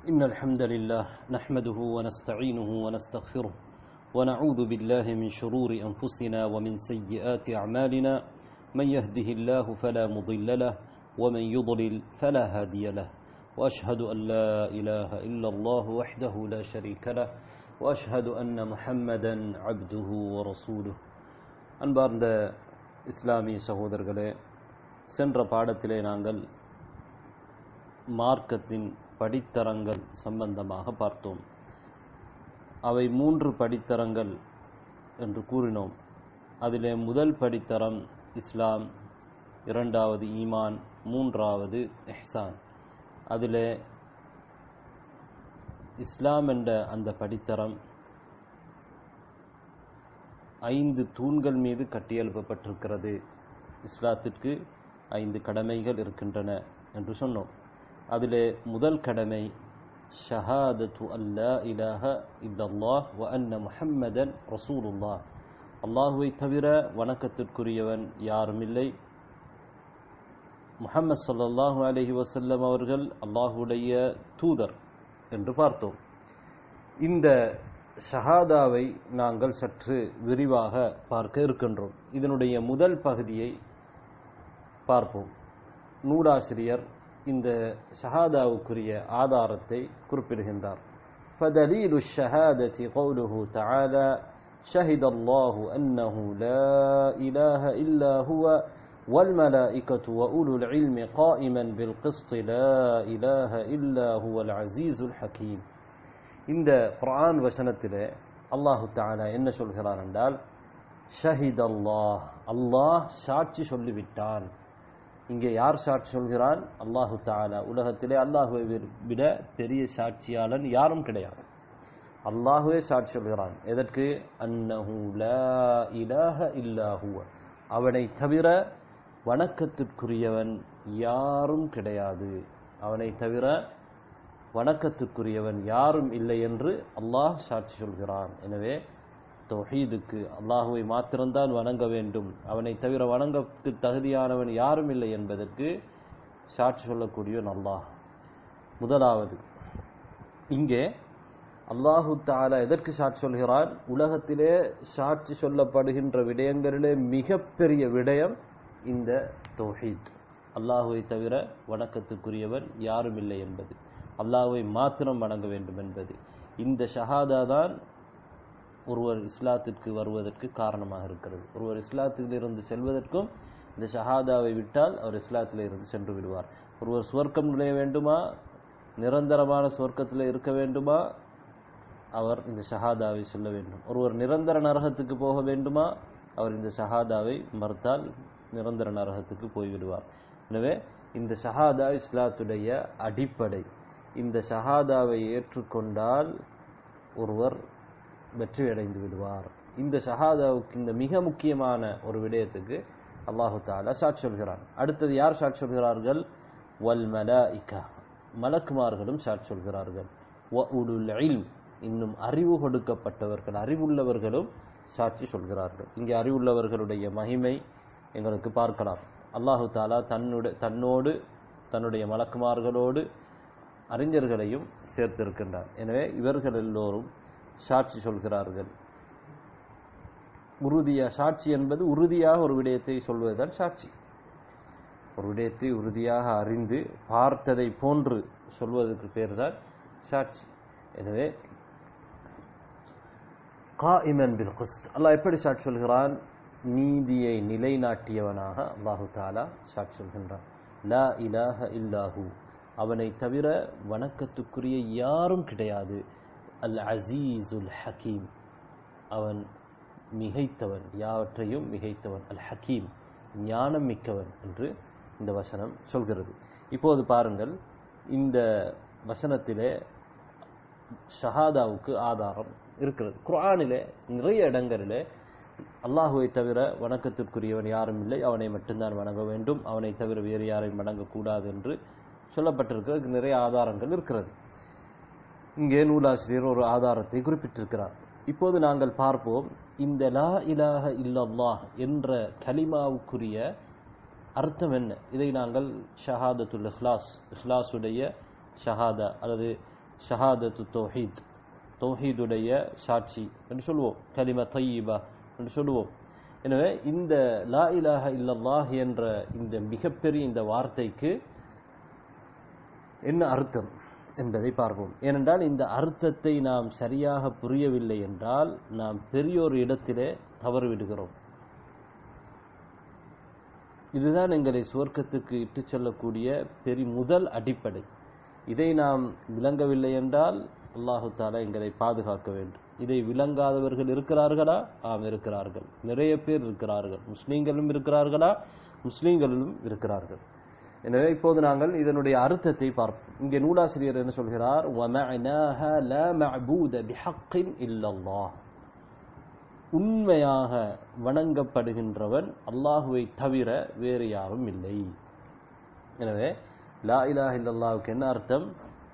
إن الحمد لله نحمده ونستعينه ونستغفره ونعوذ بالله من شرور أنفسنا ومن سيئات أعمالنا من يهده الله فلا مضل له ومن يضلل فلا هادي له وأشهد أن لا إله إلا الله وحده لا شريك له وأشهد أن محمدا عبده ورسوله அன்பார்ந்த இஸ்லாமிய சகோதரர்களே சென்ற பாடத்திலே நாங்கள் மார்க்கத்தின் படித்தரங்கள் சம்பந்தமாக பார்த்தோம் அவை மூன்று படித்தரங்கள் என்று கூறினோம் அதிலே முதல் படித்தரம் இஸ்லாம் இரண்டாவது ஈமான் மூன்றாவது எஹ்சான் அதிலே இஸ்லாம் என்ற அந்த படித்தரம் ஐந்து தூண்கள் மீது கட்டியெழுப்பப்பட்டிருக்கிறது இஸ்லாத்திற்கு ஐந்து கடமைகள் இருக்கின்றன என்று சொன்னோம் அதிலே முதல் கடமை ஷஹாதத்து அல்லா இலாஹ இல்லல்லாஹ் வ அன்ன முஹம்மதன் ரசூலுல்லாஹ் அல்லாஹுவை தவிர வணக்கத்திற்குரியவன் யாரும் இல்லை முஹம்மது ஸல்லல்லாஹு அலைஹி வஸல்லம் அவர்கள் அல்லாஹுடைய தூதர் என்று பார்த்தோம் இந்த ஷஹாதாவை நாங்கள் சற்று விரிவாக பார்க்க இருக்கின்றோம் இதனுடைய முதல் பகுதியை பார்ப்போம் நூலாசிரியர் இந்த ஷஹாதாவுக்குரிய ஆதாரத்தை குறிப்பிடுகின்றார் فدليل الشهادة قوله تعالى شهد الله أنه لا إله إلا هو والملائكة وأولو العلم قائما بالقسط لا إله إلا هو العزيز الحكيم இந்த குர்ஆன் வசனத்திலே அல்லாஹு தாலா என்ன சொல்கிறான் என்றால் ஷஹித் அல்லாஹ் அல்லாஹ் சாட்சி சொல்லிவிட்டான் இங்கே யார் சாட்சி சொல்கிறான் அல்லாஹு தாலா உலகத்திலே அல்லாஹுவை விட பெரிய சாட்சியாளன் யாரும் கிடையாது அல்லாஹுவே சாட்சி சொல்கிறான் எதற்கு அன்னஹு லா இலாஹ இல்லாஹுவ அவனை தவிர வணக்கத்திற்குரியவன் யாரும் கிடையாது அவனை தவிர வணக்கத்துக்குரியவன் யாரும் இல்லை என்று அல்லாஹ் சாட்சி சொல்கிறான் எனவே தொஹீதுக்கு அல்லாஹுவை மாத்திரம்தான் வணங்க வேண்டும் அவனை தவிர வணங்கத்து தகுதியானவன் யாரும் இல்லை என்பதற்கு சாட்சி சொல்லக்கூடியவன் அல்லாஹ் முதலாவது இங்கே அல்லாஹு தாலா எதற்கு சாட்சி சொல்கிறான் உலகத்திலே சாட்சி சொல்லப்படுகின்ற விடயங்களிலே மிகப்பெரிய விடயம் இந்த தொஹீத் அல்லாஹுவை தவிர வணக்கத்துக்குரியவன் யாரும் இல்லை என்பது அல்லாஹ்வை மாத்திரம் வணங்க வேண்டும் என்பது இந்த ஷஹாதா தான் ஒருவர் இஸ்லாத்திற்கு வருவதற்கு காரணமாக இருக்கிறது ஒருவர் இஸ்லாத்தில் இருந்து செல்வதற்கும் இந்த ஷஹாதாவை விட்டால் அவர் இஸ்லாத்தில் இருந்து சென்று விடுவார் ஒருவர் சுவர்க்கம் நுழைய வேண்டுமா நிரந்தரமான சுவர்க்கத்தில் இருக்க வேண்டுமா அவர் இந்த ஷஹாதாவை சொல்ல வேண்டும் ஒருவர் நிரந்தர நரகத்துக்கு போக வேண்டுமா அவர் இந்த ஷஹாதாவை மறுத்தால் நிரந்தர நரகத்துக்கு போய்விடுவார் எனவே இந்த ஷஹாதா இஸ்லாத்துடைய அடிப்படை இந்த ஷஹாதாவை ஏற்றுக்கொண்டால் ஒருவர் வெற்றி அடைந்து விடுவார் இந்த ஷஹாதாவுக்கு இந்த மிக முக்கியமான ஒரு விடயத்துக்கு அல்லாஹு தாலா சாட்சி சொல்கிறான் அடுத்தது யார் சாட்சி சொல்கிறார்கள் வல் மலாஇகா மலக்குமார்களும் சாட்சி சொல்கிறார்கள் வ உலுல் இல்ம் இன்னும் அறிவு கொடுக்கப்பட்டவர்கள் அறிவுள்ளவர்களும் சாட்சி சொல்கிறார்கள் இங்கே அறிவுள்ளவர்களுடைய மகிமை எங்களுக்கு பார்க்கலாம் அல்லாஹு தாலா தன்னுடைய தன்னோடு தன்னுடைய மலக்குமார்களோடு அறிஞர்களையும் சேர்த்திருக்கின்றார் எனவே இவர்கள் எல்லோரும் சாட்சி சொல்கிறார்கள் உறுதியா சாட்சி என்பது உறுதியாக ஒரு விடயத்தை சொல்வதுதான் சாட்சி ஒரு விடயத்தை உறுதியாக அறிந்து பார்த்ததை போன்று சொல்வதற்கு பேர் தான் சாட்சி எனவே காஇமன் பில் குஸ்த் அல்லாஹ் எப்படி சாட்சி சொல்கிறான் நீதியை நிலைநாட்டியவனாக அல்லாஹு தாலா சாட்சி சொல்கின்றான் லா இலாஹ இல்லாஹூ அவனை தவிர வணக்கத்துக்குரிய யாரும் கிடையாது அல் அசீசுல் ஹக்கீம் அவன் மிகைத்தவன் யாவற்றையும் மிகைத்தவன் அல் ஹக்கீம் ஞானம் மிக்கவன் என்று இந்த வசனம் சொல்கிறது இப்போது பாருங்கள் இந்த வசனத்திலே ஷஹாதாவுக்கு ஆதாரம் இருக்கிறது குர்ஆனிலே நிறைய இடங்களிலே அல்லாஹுவை தவிர வணக்கத்திற்குரியவன் யாரும் இல்லை அவனை மட்டும்தான் வணங்க வேண்டும் அவனை தவிர வேறு யாரையும் வணங்கக்கூடாது என்று சொல்லப்பட்டிருக்கிறது நிறைய ஆதாரங்கள் இருக்கிறது இங்கே நூலாசிரியர் ஒரு ஆதாரத்தை குறிப்பிட்டிருக்கிறார் இப்போது நாங்கள் பார்ப்போம் இந்த லா இலாஹ இல்லல்லாஹ் என்ற கலிமாவுக்குரிய அர்த்தம் என்ன இதை நாங்கள் ஷஹாதத்துல் இஹ்லாஸ் இஹ்லாஸுடைய ஷஹாதா அல்லது ஷஹாதத்து தௌஹீத் தௌஹீதுடைய சாட்சி என்று சொல்லுவோம் கலிம தையிபா என்று சொல்லுவோம் எனவே இந்த லா இலாஹ இல்லல்லாஹ் என்ற இந்த மிகப்பெரிய இந்த வார்த்தைக்கு என்ன அர்த்தம் என்பதை பார்ப்போம் ஏனென்றால் இந்த அர்த்தத்தை நாம் சரியாக புரியவில்லை என்றால் நாம் பெரியோர் இடத்திலே தவறு விடுகிறோம் இதுதான் எங்களை சுவர்க்கத்துக்கு இட்டுச் செல்லக்கூடிய பெரி முதல் அடிப்படை இதை நாம் விளங்கவில்லை என்றால் அல்லாஹு தாலா எங்களை பாதுகாக்க வேண்டும் இதை விளங்காதவர்கள் இருக்கிறார்களா ஆம் இருக்கிறார்கள் நிறைய பேர் இருக்கிறார்கள் முஸ்லீம்களும் இருக்கிறார்களா முஸ்லீம்களிலும் இருக்கிறார்கள் எனவே இப்போது நாங்கள் இதனுடைய அர்த்தத்தை பார்ப்போம் இங்கே நூலாசிரியர் என்ன சொல்கிறார் وَمَعْنَاهَا لَا مَعْبُودَ بِحَقٍّ إِلَّا اللَّهِ உண்மையாக வணங்கப்படுகின்றவன் அல்லாஹுவை தவிர வேறு யாரும் இல்லை எனவே லா இலாஹ இல்லல்லாஹுக்கு என்ன அர்த்தம்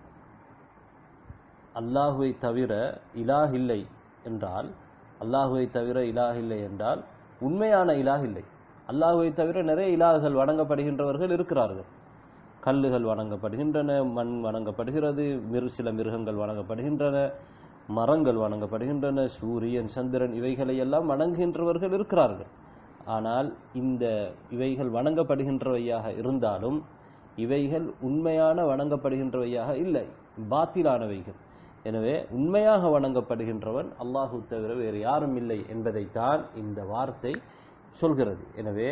அல்லாஹுவை தவிர இலாஹ் இல்லை என்றால் அல்லாஹுவை தவிர இலாஹ் இல்லை என்றால் உண்மையான இலாஹ் இல்லை அல்லாஹுவை தவிர நிறைய இலாகுகள் வணங்கப்படுகின்றவர்கள் இருக்கிறார்கள் கல்லுகள் வணங்கப்படுகின்றன மண் வணங்கப்படுகிறது மிரு சில மிருகங்கள் வணங்கப்படுகின்றன மரங்கள் வணங்கப்படுகின்றன சூரியன் சந்திரன் இவைகளை எல்லாம் வணங்குகின்றவர்கள் இருக்கிறார்கள் ஆனால் இந்த இவைகள் வணங்கப்படுகின்றவையாக இருந்தாலும் இவைகள் உண்மையான வணங்கப்படுகின்றவையாக இல்லை பாத்திலானவைகள் எனவே உண்மையாக வணங்கப்படுகின்றவன் அல்லாஹு தவிர வேறு யாரும் இல்லை என்பதைத்தான் இந்த வார்த்தை சொல்கிறது எனவே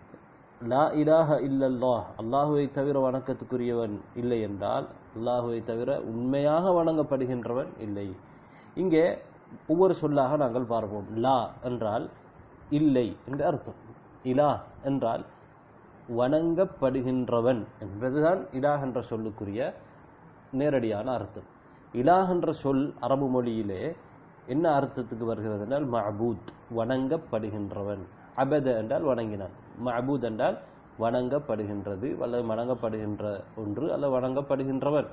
லா இலாஹ இல்லல்லாஹ் அல்லாஹுவை தவிர வணக்கத்துக்குரியவன் இல்லை என்றால் அல்லாஹுவை தவிர உண்மையாக வணங்கப்படுகின்றவன் இல்லை இங்கே ஒவ்வொரு சொல்லாக நாங்கள் பார்ப்போம் லா என்றால் இல்லை என்று அர்த்தம் இலா என்றால் வணங்கப்படுகின்றவன் என்பதுதான் இலாஹ் என்ற சொல்லுக்குரிய நேரடியான அர்த்தம் இலாஹ் என்ற சொல் அரபு மொழியிலே என்ன அர்த்தத்துக்கு வருகிறது என்றால் மஅபூத் வணங்கப்படுகின்றவன் அபத என்றால் வணங்கினான் மஅபூத் என்றால் வணங்கப்படுகின்றது அல்லது வணங்கப்படுகின்ற ஒன்று அல்லது வணங்கப்படுகின்றவன்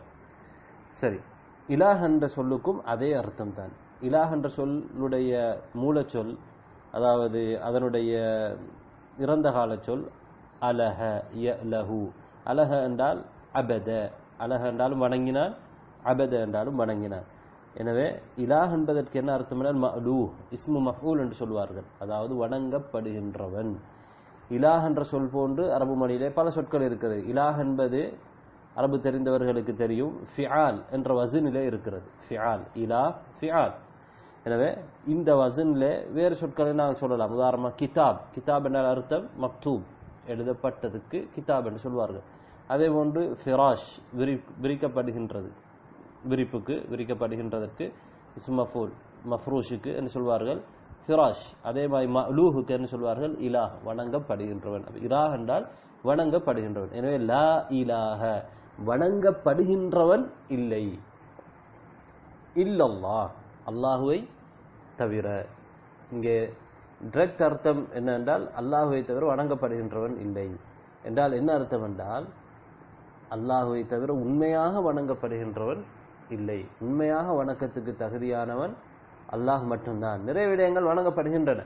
சரி இலாஹ் என்ற சொல்லுக்கும் அதே அர்த்தம் தான் இலாஹ் என்ற சொல்லுடைய மூலச்சொல் அதாவது அதனுடைய இறந்த கால சொல் அலஹ யலஹு அலஹ என்றால் அபத அலஹ என்றாலும் வணங்கினான் அபத என்றாலும் வணங்கினான் எனவே இலாஹ் என்பதற்கு என்ன அர்த்தம் என்றால் மலூ இஸ்மு மஃபூல் என்று சொல்வார்கள் அதாவது வணங்கப்படுகின்றவன் இலாஹ் என்ற சொல் போன்று அரபு மொழியிலே பல சொற்கள் இருக்கிறது இலாஹ் என்பது அரபு தெரிந்தவர்களுக்கு தெரியும் ஃபிஆல் என்ற வசனிலே இருக்கிறது ஃபிஆல் இலா ஃபிஆல் எனவே இந்த வசனிலே வேறு சொற்களை நாம் சொல்லலாம் உதாரணமாக கிதாப் கிதாப் என்றால் அர்த்தம் மக்தூப் எழுதப்பட்டதுக்கு கிதாப் என்று சொல்வார்கள் அதே போன்று ஃபிராஷ் விரி விரிக்கப்படுகின்றது விரிப்புக்கு விரிக்கப்படுகின்றதற்கு இஸ்மஃபூல் மஃப்ரூஷுக்கு என்று சொல்வார்கள் ஃபிராஷ் அதே மாதிரி மலூஹுக்கு என்று சொல்வார்கள் இலாஹ் வணங்கப்படுகின்றவன் இலாஹ் என்றால் வணங்கப்படுகின்றவன் எனவே லா இலாஹ வணங்கப்படுகின்றவன் இல்லை இல்லல்லாஹ் அல்லாஹுவை தவிர இங்கே டிரெக்ட் அர்த்தம் என்னென்றால் அல்லாஹுவை தவிர வணங்கப்படுகின்றவன் இல்லை என்றால் என்ன அர்த்தம் என்றால் அல்லாஹுவை தவிர உண்மையாக வணங்கப்படுகின்றவன் இல்லை உண்மையாக வணக்கத்துக்கு தகுதியானவன் அல்லாஹ் மட்டும்தான் நிறைய விடயங்கள் வணங்கப்படுகின்றன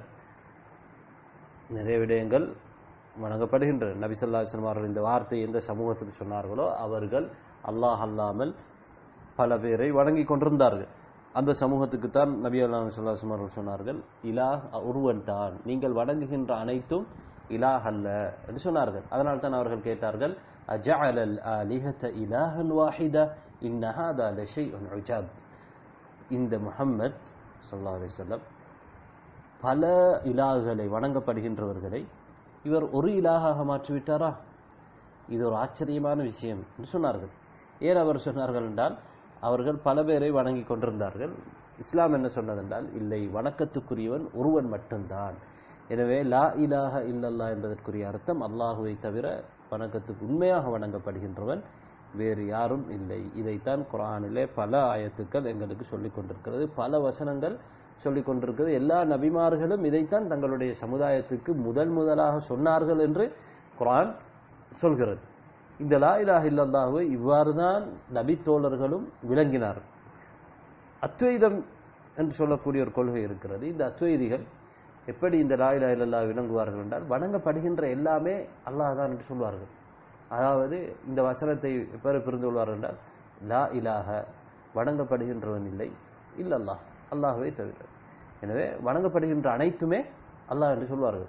நிறைய விடயங்கள் வணங்கப்படுகின்றன நபி சொல்லா அவர்கள் இந்த வார்த்தை எந்த சமூகத்துக்கு சொன்னார்களோ அவர்கள் அல்லாஹ் அல்லாமல் பல பேரை வணங்கி கொண்டிருந்தார்கள் அந்த சமூகத்துக்கு தான் நபி அல்லாஹ் சொல்லா அவர்கள் சொன்னார்கள் இலாஹ் ஒருவன் தான் நீங்கள் வணங்குகின்ற அனைத்தும் இலாஹ் அல்ல என்று சொன்னார்கள் அதனால் தான் அவர்கள் கேட்டார்கள் அஜஅலல் ஆலிஹத இலாஹன் வாஹிதா இன்ன ஹாதா லஷைஉன் உஜாப் இந்த முஹம்மத் ஸல்லல்லாஹு அலைஹி வஸல்லம் பல இலாகுகளை வணங்கப்படுகின்றவர்களை இவர் ஒரு இலாகாக மாற்றிவிட்டாரா இது ஒரு ஆச்சரியமான விஷயம் என்று சொன்னார்கள் ஏன் அவர் சொன்னார்கள் என்றால் அவர்கள் பல பேரை வணங்கி கொண்டிருந்தார்கள் இஸ்லாம் என்ன சொன்னதென்றால் இல்லை வணக்கத்துக்குரியவன் ஒருவன் மட்டும்தான் எனவே லா இலாஹ இல்லல்லா என்பதற்குரிய அர்த்தம் அல்லாஹுவை தவிர வணக்கத்துக்கு உண்மையாக வணங்கப்படுகின்றவன் வேறு யாரும் இல்லை இதைத்தான் குரானிலே பல ஆயத்துக்கள் எங்களுக்கு சொல்லிக் கொண்டிருக்கிறது பல வசனங்கள் சொல்லிக் கொண்டிருக்கிறது எல்லா நபிமார்களும் இதைத்தான் தங்களுடைய சமுதாயத்துக்கு முதல் முதலாக சொன்னார்கள் என்று குரான் சொல்கிறது இந்த லா இலாஹ இல்லல்லாஹுவை இவ்வாறு தான் நபி தோழர்களும் விளங்கினார் அத்வைதம் என்று சொல்லக்கூடிய ஒரு கொள்கை இருக்கிறது இந்த அத்வைதிகள் எப்படி இந்த லா இலாஹ இல்லல்லாஹ் விளங்குவார்கள் என்றால் வணங்கப்படுகின்ற எல்லாமே அல்லாஹ் தான் என்று சொல்வார்கள் அதாவது இந்த வசனத்தை எப்போது புரிந்து கொள்வார்கள் என்றால் லா இலாஹ வணங்கப்படுகின்றவன் இல்லை இல்லல்லாஹ் அல்லாஹ்வை தவிர எனவே வணங்கப்படுகின்ற அனைத்துமே அல்லாஹ் என்று சொல்வார்கள்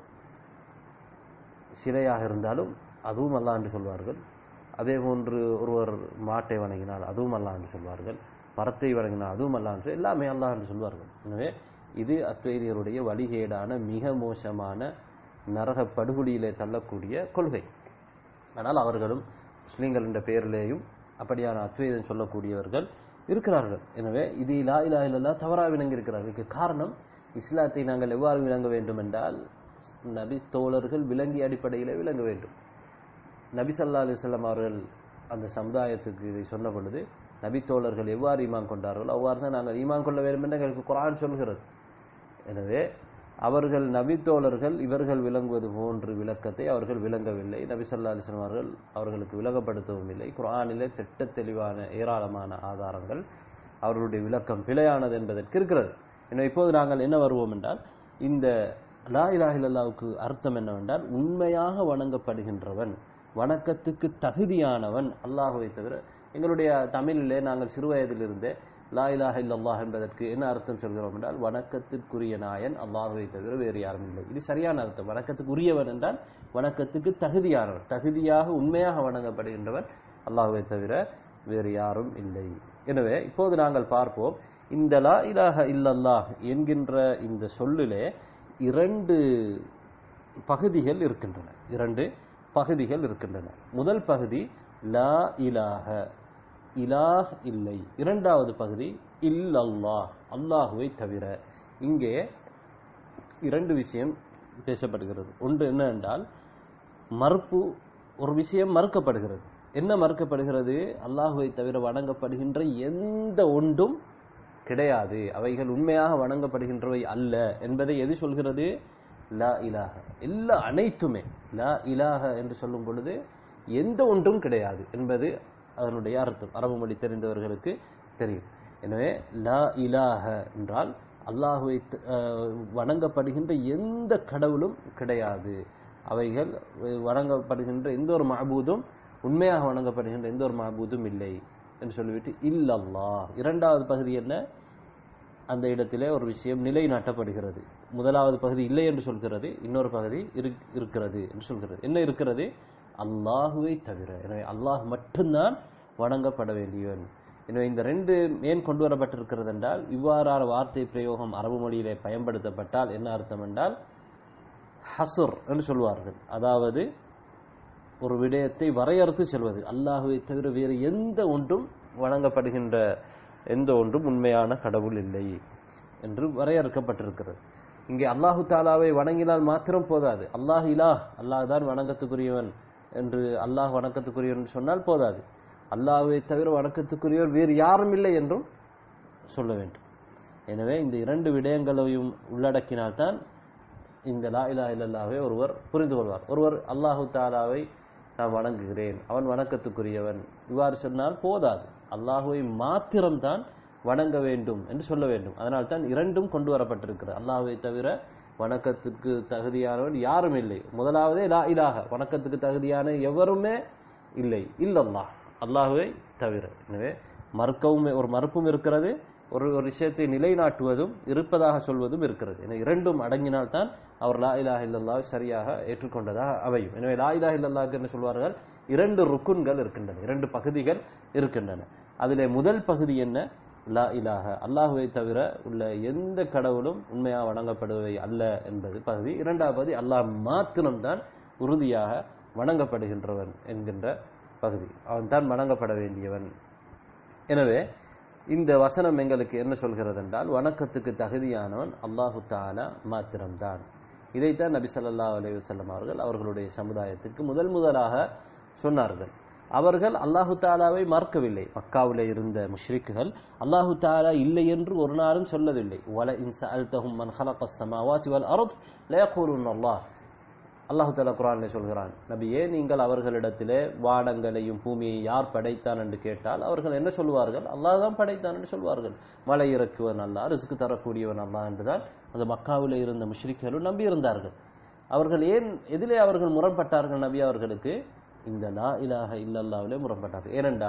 சிலையாக இருந்தாலும் அதுவும் அல்லாஹ் என்று சொல்வார்கள் அதே போன்று ஒருவர் மாட்டை வணங்கினால் அதுவும் அல்லாஹ் என்று சொல்வார்கள் மரத்தை வணங்கினால் அதுவும் அல்லாஹ் என்று எல்லாமே அல்லாஹ் என்று சொல்வார்கள் எனவே இது அத்வைதியருடைய வழிகேடான மிக மோசமான நரக படுகொலியிலே தள்ளக்கூடிய கொள்கை ஆனால் அவர்களும் முஸ்லீம்கள் என்ற பெயரிலேயும் அப்படியான அத்வைதம் சொல்லக்கூடியவர்கள் இருக்கிறார்கள் எனவே இது லா இலா இல்லல்லா தவறாக விளங்கி இருக்கிறார்கள் இதுக்கு காரணம் இஸ்லாத்தை நாங்கள் எவ்வாறு விளங்க வேண்டும் என்றால் நபி தோழர்கள் விளங்கிய அடிப்படையிலே விளங்க வேண்டும் நபி ஸல்லல்லாஹு அலைஹி வஸல்லம் அவர்கள் அந்த சமுதாயத்துக்கு இதை சொன்ன பொழுது நபி தோழர்கள் எவ்வாறு ஈமான் கொண்டார்களோ அவ்வாறு தான் நாங்கள் ஈமான் கொள்ள வேண்டும் என்று எங்களுக்கு குர்ஆன் சொல்கிறது எனவே அவர்கள் நபி தோழர்கள் இவர்கள் விளங்குவது போன்று விளக்கத்தை அவர்கள் விளங்கவில்லை நபி ஸல்லல்லாஹு அலைஹி வஸல்லம் அவர்கள் அவர்களுக்கு விளங்கப்படுத்தவும் இல்லை குர்ஆனிலே திட்ட தெளிவான ஏராளமான ஆதாரங்கள் அவர்களுடைய விளக்கம் பிழையானது என்பதற்கு இருக்கிறது எனவே இப்போது நாங்கள் என்ன வருவோம் என்றால் இந்த லா இலாஹ இல்லல்லாஹ்வுக்கு அர்த்தம் என்னவென்றால் உண்மையாக வணங்கப்படுகின்றவன் வணக்கத்துக்கு தகுதியானவன் அல்லாஹ்வை தவிர எங்களுடைய தமிழிலே நாங்கள் சிறுவயதிலிருந்தே லா இலாஹ இல்லல்லாஹ் என்பதற்கு என்ன அர்த்தம் சொல்கிறோம் என்றால் வணக்கத்திற்குரிய நாயன் அல்லாஹ்வை தவிர வேறு யாரும் இல்லை இது சரியான அர்த்தம் வணக்கத்துக்குரியவன் என்றால் வணக்கத்துக்கு தகுதியானவன் தகுதியாக உண்மையாக வணங்கப்படுகின்றவன் அல்லாஹ்வை தவிர வேறு யாரும் இல்லை எனவே இப்போது நாங்கள் பார்ப்போம் இந்த லா இலாஹ இல்லல்லாஹ் என்கின்ற இந்த சொல்லிலே இரண்டு பகுதிகள் இருக்கின்றன இரண்டு பகுதிகள் இருக்கின்றன முதல் பகுதி லா இலாஹ இலாஹ் இல்லை இரண்டாவது பகுதி இல்லல்லாஹ் அல்லாஹுவை தவிர இங்கே இரண்டு விஷயம் பேசப்படுகிறது ஒன்று என்ன என்றால் மறுப்பு ஒரு விஷயம் மறுக்கப்படுகிறது என்ன மறுக்கப்படுகிறது அல்லாஹுவை தவிர வணங்கப்படுகின்ற எந்த ஒன்றும் கிடையாது அவைகள் உண்மையாக வணங்கப்படுகின்றவை அல்ல என்பதை எது சொல்கிறது லா இலாஹ எல்லா அனைத்துமே லா இலாஹ என்று சொல்லும் பொழுது எந்த ஒன்றும் கிடையாது என்பது அதனுடைய அர்த்தம் அரபு மொழி தெரிந்தவர்களுக்கு தெரியும் எனவே லா இலாஹ என்றால் அல்லாஹுவை த- அஹ் வணங்கப்படுகின்ற எந்த கடவுளும் கிடையாது அவைகள் வணங்கப்படுகின்ற எந்த ஒரு மஹபூதும் உண்மையாக வணங்கப்படுகின்ற எந்த ஒரு மஹபூதும் இல்லை என்று சொல்லிவிட்டு இல்லல்லாஹ் இரண்டாவது பகுதி என்ன அந்த இடத்திலே ஒரு விஷயம் நிலைநாட்டப்படுகிறது முதலாவது பகுதி இல்லை என்று சொல்கிறது இன்னொரு பகுதி இரு- இருக்கிறது என்று சொல்கிறது என்ன இருக்கிறது அல்லாஹுவை தவிர எனவே அல்லாஹ் மட்டும்தான் வணங்கப்பட வேண்டியவன் எனவே இந்த ரெண்டு ஏன் கொண்டு வரப்பட்டிருக்கிறது என்றால் இவ்வாறான வார்த்தை பிரயோகம் அரபு மொழியிலே பயன்படுத்தப்பட்டால் என்ன அர்த்தம் என்றால் ஹசுர் என்று சொல்வார்கள் அதாவது ஒரு விடயத்தை வரையறுத்து செல்வது அல்லாஹுவை தவிர வேறு எந்த ஒன்றும் வணங்கப்படுகின்ற எந்த ஒன்றும் உண்மையான கடவுள் இல்லை என்று வரையறுக்கப்பட்டிருக்கிறது இங்கே அல்லாஹு தாலாவை வணங்கினால் மாத்திரம் போதாது அல்லாஹ் இலாஹ் அல்லாஹ் தான் வணக்கத்துக்குரியவன் என்று அல்லாஹ் வணக்கத்துக்குரியவன் என்று சொன்னால் போதாது அல்லாஹ்வை தவிர வணக்கத்துக்குரியவர் வேறு யாரும் இல்லை என்றும் சொல்ல வேண்டும் எனவே இந்த இரண்டு விடயங்களையும் உள்ளடக்கினால்தான் இந்த லா இலாஹ இல்லல்லாஹ்வை ஒருவர் புரிந்து கொள்வார் ஒருவர் அல்லாஹு தாலாவை நான் வணங்குகிறேன் அவன் வணக்கத்துக்குரியவன் இவ்வாறு சொன்னால் போதாது அல்லாஹுவை மாத்திரம்தான் வணங்க வேண்டும் என்று சொல்ல வேண்டும் அதனால் தான் இரண்டும் கொண்டு வரப்பட்டிருக்கிறது அல்லாஹுவை தவிர வணக்கத்துக்கு தகுதியானவன் யாரும் இல்லை முதலாவதே லா இலாஹ வணக்கத்துக்கு தகுதியான எவருமே இல்லை இல்லல்லாஹ் அல்லாஹுவை தவிர எனவே மறுக்கவும் ஒரு மறுப்பும் இருக்கிறது ஒரு ஒரு விஷயத்தை நிலைநாட்டுவதும் இருப்பதாக சொல்வதும் இருக்கிறது எனவே இரண்டும் அடங்கினால்தான் அவர் லா இலாஹ இல்லல்லாஹ் சரியாக ஏற்றுக்கொண்டதாக அமையும் எனவே லா இலாஹ இல்லல்லாஹ்க்கு என்ன சொல்வார்கள் இரண்டு ருக்குன்கள் இருக்கின்றன இரண்டு பகுதிகள் இருக்கின்றன அதிலே முதல் பகுதி என்ன லா இலாஹ அல்லாஹுவை தவிர உள்ள எந்த கடவுளும் உண்மையாக வணங்கப்படுவதை அல்ல என்பது பகுதி இரண்டாவது பகுதி அல்லாஹ் மாத்திரம்தான் உறுதியாக வணங்கப்படுகின்றவன் என்கின்ற பகுதி அவன் தான் வணங்கப்பட வேண்டியவன் எனவே இந்த வசனம் எங்களுக்கு என்ன சொல்கிறது என்றால் வணக்கத்துக்கு தகுதியானவன் அல்லாஹு தாலா மாத்திரம்தான் இதைத்தான் நபி ஸல்லல்லாஹு அலைஹி வஸல்லம் அவர்கள் அவர்களுடைய சமுதாயத்துக்கு முதல் முதலாக சொன்னார்கள் அவர்கள் அல்லாஹு தாலாவை மறுக்கவில்லை மக்காவிலே இருந்த முஷ்ரிக்குகள் அல்லாஹு தாலா இல்லை என்று ஒரு நாளும் சொல்லவில்லை வல இன் சஅல்தஹும் மன் ஹலகஸ் ஸமாவாதி வல் அர்த் லயக்கூலுன் அல்லாஹ் அல்லாஹு தாலா குரானில் சொல்கிறான் நபியே நீங்கள் அவர்களிடத்திலே வானங்களையும் பூமியை யார் படைத்தான் என்று கேட்டால் அவர்கள் என்ன சொல்வார்கள் அல்லாஹ் தான் படைத்தான் என்று சொல்வார்கள் மழை இறக்குவன் அல்லாஹ் ரிஸ்க் தரக்கூடியவன் அல்லாஹ் என்றுதான் அந்த மக்காவிலே இருந்த முஷ்ரிக்களும் நம்பியிருந்தார்கள் அவர்கள் ஏன் எதிலே அவர்கள் முரண்பட்டார்கள் நபி அவர்களுக்கு இந்த லா இலாஹ இல்லல்லாவிலே முரண்பட்டார்கள் ஏனென்றால்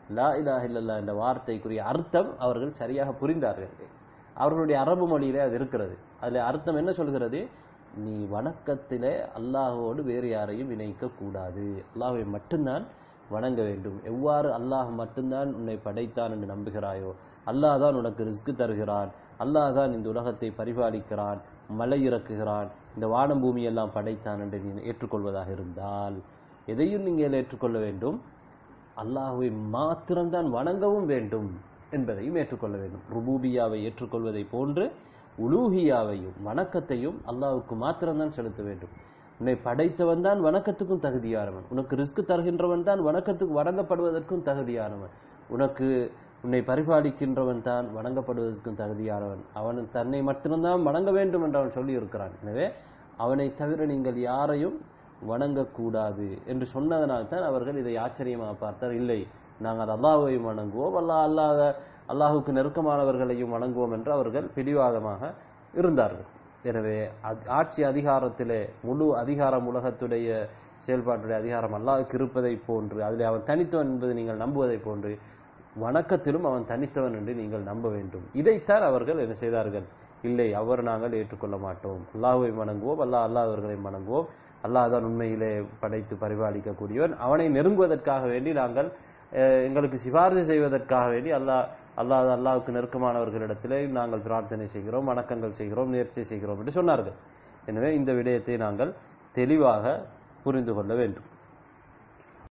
லா இலாஹ இல்லல்லாஹ் என்ற வார்த்தைக்குரிய அர்த்தம் அவர்கள் சரியாக புரிந்தார்கள் அவர்களுடைய அரபு மொழியிலே அது இருக்கிறது அதுல அர்த்தம் என்ன சொல்கிறது நீ வணக்கத்திலே அல்லாஹ்வோடு வேறு யாரையும் இணைக்க கூடாது அல்லாஹ்வை மட்டும்தான் வணங்க வேண்டும் எவ்வாறு அல்லாஹ் மட்டும்தான் உன்னை படைத்தான் என்று நம்புகிறாயோ அல்லாஹ் தான் உனக்கு ரிஸ்க் தருகிறான் அல்லாஹ் தான் இந்த உலகத்தை பரிபாலிக்கிறான் மழை இறக்குகிறான் இந்த வானம் பூமி எல்லாம் படைத்தான் என்று நீ ஏற்றுக்கொள்வதாக இருந்தால் எதையும் நீங்கள் ஏற்றுக்கொள்ள வேண்டும் அல்லாஹுவை மாத்திரம்தான் வணங்கவும் வேண்டும் என்பதையும் ஏற்றுக்கொள்ள வேண்டும் ருபூபியாவை ஏற்றுக்கொள்வதை போன்று உலூஹியாவையும் வணக்கத்தையும் அல்லாஹ்வுக்கு மாத்திரம்தான் செலுத்த வேண்டும் உன்னை படைத்தவன் தான் வணக்கத்துக்கும் தகுதியானவன் உனக்கு ரிஸ்க் தருகின்றவன் தான் வணக்கத்துக்கு வணங்கப்படுவதற்கும் தகுதியானவன் உனக்கு உன்னை பரிபாலிக்கின்றவன் தான் வணங்கப்படுவதற்கும் தகுதியானவன் அவன் தன்னை மட்டும்தான் வணங்க வேண்டும் என்று அவன் சொல்லி இருக்கிறான் எனவே அவனை தவிர நீங்கள் யாரையும் வணங்கக்கூடாது என்று சொன்னதனால் தான் அவர்கள் இதை ஆச்சரியமாக பார்த்தார் இல்லை நாங்கள் அல்லாஹ்வை வணங்குவோம் அல்லாஹ் அல்லாத அல்லாஹுக்கு நெருக்கமானவர்களையும் வணங்குவோம் என்று அவர்கள் பிடிவாதமாக இருந்தார்கள் எனவே அத்- ஆட்சி அதிகாரத்திலே முழு அதிகாரம் உலகத்துடைய செயல்பாட்டுடைய அதிகாரம் அல்லாஹ்வுக்கு இருப்பதை போன்று அதில் அவன் தனித்தவன் என்பதை நீங்கள் நம்புவதை போன்று வணக்கத்திலும் அவன் தனித்தவன் என்று நீங்கள் நம்ப வேண்டும் இதைத்தான் அவர்கள் என்ன செய்தார்கள் இல்லை அவர் நாங்கள் ஏற்றுக்கொள்ள மாட்டோம் அல்லாஹ்வை வணங்குவோம் அல்லாஹ் அல்லாதவர்களை வணங்குவோம் அல்லாஹ் தான் உண்மையிலே படைத்து பரிபாலிக்கக்கூடியவன் அவனை நெருங்குவதற்காக வேண்டி நாங்கள் அஹ், எங்களுக்கு சிபாரிசு செய்வதற்காக வேண்டி அல்லாஹ் அல்லாஹ் அல்லாஹ்வுக்கு நெருக்கமானவர்களிடத்திலே நாங்கள் பிரார்த்தனை செய்கிறோம் வணக்கங்கள் செய்கிறோம் நேர்ச்சை செய்கிறோம் என்று சொன்னார்கள் எனவே இந்த விடயத்தை நாங்கள் தெளிவாக புரிந்து கொள்ள வேண்டும்